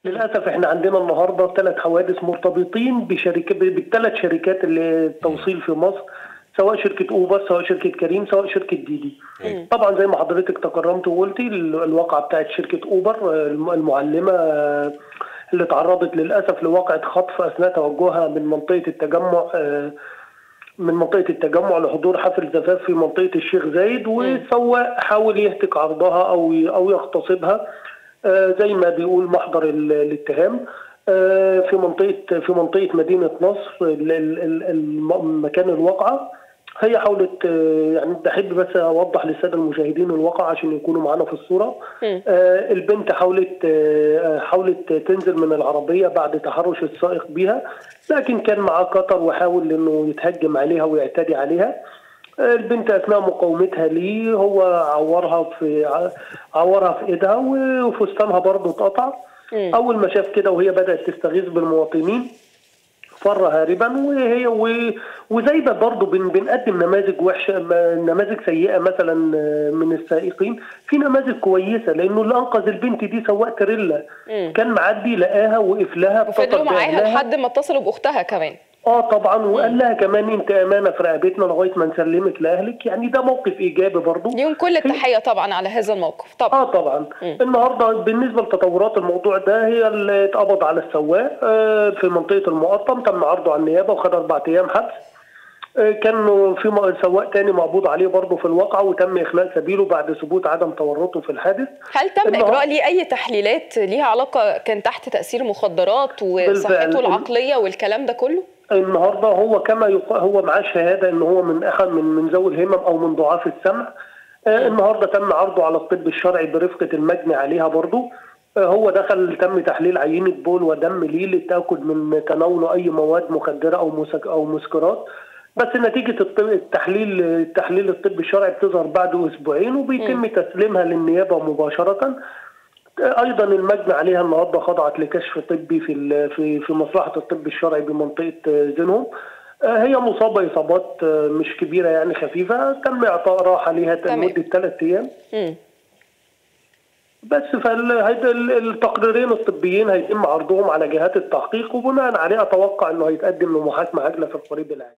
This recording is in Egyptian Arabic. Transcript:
للاسف احنا عندنا النهارده ثلاث حوادث مرتبطين بشركات بالثلاث شركات اللي التوصيل في مصر سواء شركه اوبر سواء شركه كريم سواء شركه ديدي طبعا زي ما حضرتك تكرمت وقلتي ال- الواقعه بتاعت شركه اوبر آه، الم- المعلمه آه، اللي تعرضت للاسف لواقعه خطف اثناء توجهها من منطقه التجمع آه، من منطقة التجمع لحضور حفل زفاف في منطقة الشيخ زايد وسواق حاول يهتك عرضها أو أو يغتصبها آه، زي ما بيقول محضر ال- الاتهام آه، في منطقة في منطقة مدينة نصر ال- ال- ال- الم- مكان الواقعة هي حاولت آه، يعني بحب بس اوضح للساده المشاهدين الواقع عشان يكونوا معانا في الصوره آه، البنت حاولت آه، حاولت تنزل من العربيه بعد تحرش السائق بيها لكن كان معاه قطر وحاول انه يتهجم عليها ويعتدي عليها آه، البنت اثناء مقاومتها ليه هو عورها في ع- عورها في ايدها وفستانها برضه اتقطع اول ما شاف كده وهي بدات تستغيث بالمواطنين فر هاربا وهي و- وزي ده برضه بن بنقدم نماذج وحشه م- نماذج سيئه مثلا آه، من السائقين في نماذج كويسه لانه اللي انقذ البنت دي سواق تريلا كان معدي لقاها وقف لها وفضلوا اتصل معاها بأهلها. لحد ما اتصلوا باختها كمان اه طبعا وقال لها كمان انت امانه في رقبتنا لغايه ما نسلمك لاهلك يعني ده موقف ايجابي برضه ليهم كل التحيه طبعا على هذا الموقف طبعا اه طبعا النهارده بالنسبه لتطورات الموضوع ده هي اللي اتقبض على السواق آه، في منطقه المقطم تم عرضه على النيابه وخد اربع ايام حبس آه، كان في م- سواق تاني مقبوض عليه برضه في الواقعه وتم اخلاء سبيله بعد ثبوت عدم تورطه في الحادث هل تم النهار- اجراء ليه اي تحليلات ليها علاقه كان تحت تاثير مخدرات وصحته بالفعل. العقليه والكلام ده كله النهارده هو كما يق... هو معاه شهاده ان هو من احد من من ذوي الهمم او من ضعاف السمع آه النهارده تم عرضه على الطب الشرعي برفقه المجني عليها برضه آه هو دخل تم تحليل عينه بول ودم ليه للتاكد من تناوله اي مواد مخدره او مسك او مسكرات بس نتيجه الطب التحليل التحليل الطبي الشرعي بتظهر بعد اسبوعين وبيتم تسليمها للنيابه مباشره ايضا المجني عليها النهارده خضعت لكشف طبي في ال- في في مصلحه الطب الشرعي بمنطقه زينهم آه، هي مصابه اصابات آه، مش كبيره يعني خفيفه تم اعطاء راحه ليها تمام. لمده ثلاث ايام مم. بس فالتقريرين الطبيين هيتم عرضهم على جهات التحقيق وبناء عليه اتوقع انه هيتقدم لمحاكمه عاجله في القريب العاجل